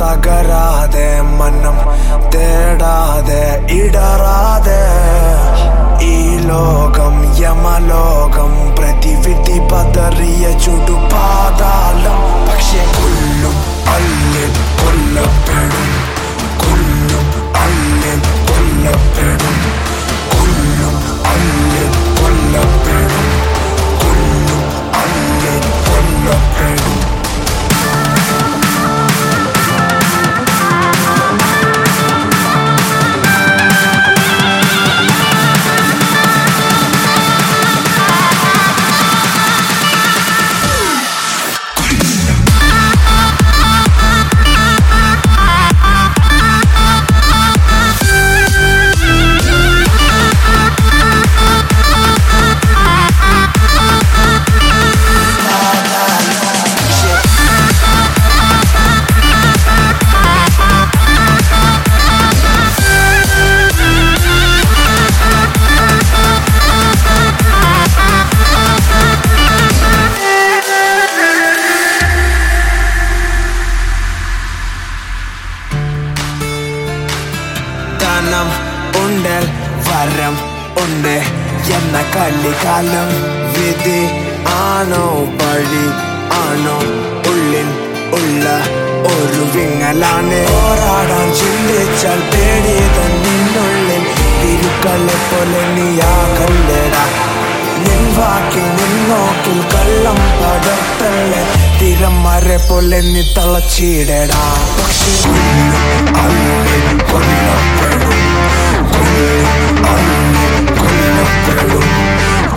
തകരാതെ മനം തേടാതെ ഇടറാതെ ഈ ലോകം യമലോകം പ്രതിവിധി പതറിയ ചുടുപാതാളം പക്ഷെ കൊല്ലും അല്ലെ കൊല്ലപ്പെടും കൊല്ലും അല്ലെ കൊല്ലപ്പെടും കൊല്ലും അല്ലെ കൊല്ലപ്പെടും കൊല്ലും അല്ലെ കൊല്ലപ്പെടും ധനം ഉണ്ട് വരം ഉണ്ട് എന്ന കള്ളിക്കാലം വിധി ആണോ പഴി ആണോ ഉള്ളിൽ ഉള്ള ഒരു വിങ്ങലാണ് പോരാടാൻ ചിന്തിച്ചാൽ പേടി തന്നിനുള്ളിൽ തിരുക്കളെ പോലെ നീയാകല്ലടാ നിൻ വാക്കിൽ നിൻ നോക്കിൽ കള്ളം പടത്തല്ലേ തിരമരെ പോലെ നീ തളച്ചിടടാ പക്ഷെ കൊല്ലും അല്ലേ കൊല്ലപ്പെടും കൊല്ലും അല്ലേ കൊല്ലപ്പെടും